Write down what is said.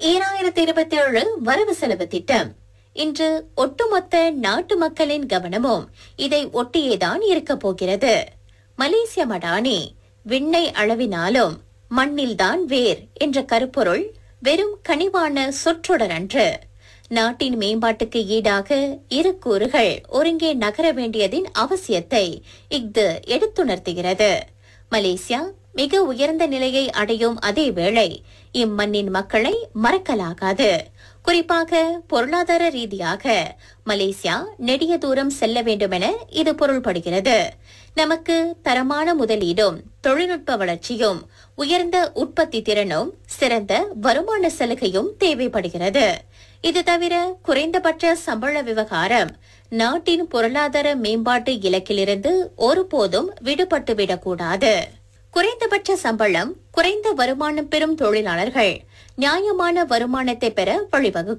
ஈராயிரத்தி இருபத்தி ஏழு வரவு செலவு திட்டம் இன்று ஒட்டுமொத்த நாட்டு மக்களின் கவனமும் இதை ஒட்டியேதான் இருக்கப் போகிறது மலேசிய மடானி விண்ணை அளவினாலும் மண்ணில்தான் வேர் என்ற கருப்பொருள் வெறும் கனிவான சொற்றொடர் அன்று நாட்டின் மேம்பாட்டுக்கு ஈடாக இரு கூறுகள் ஒருங்கே நகர வேண்டியதின் அவசியத்தை இஃது எடுத்துணர்த்துகிறது மலேசியா மிக உயர்ந்த நிலையை அடையும் அதே வேளை இம்மண்ணின் மக்களை மறக்கலாகாது குறிப்பாக பொருளாதார ரீதியாக மலேசியா நெடிய தூரம் செல்ல வேண்டுமென இது பொருள்படுகிறது நமக்கு தரமான முதலீடும் தொழில்நுட்ப வளர்ச்சியும் உயர்ந்த உற்பத்தி திறனும் சிறந்த வருமான சலுகையும் தேவைப்படுகிறது இது தவிர குறைந்தபட்ச சம்பள விவகாரம் நாட்டின் பொருளாதார மேம்பாட்டு இலக்கிலிருந்து ஒருபோதும் விடுபட்டுவிடக்கூடாது குறைந்தபட்ச சம்பளம் குறைந்த வருமானம் பெறும் தொழிலாளர்கள் நியாயமான வருமானத்தை பெற வழிவகுக்கும்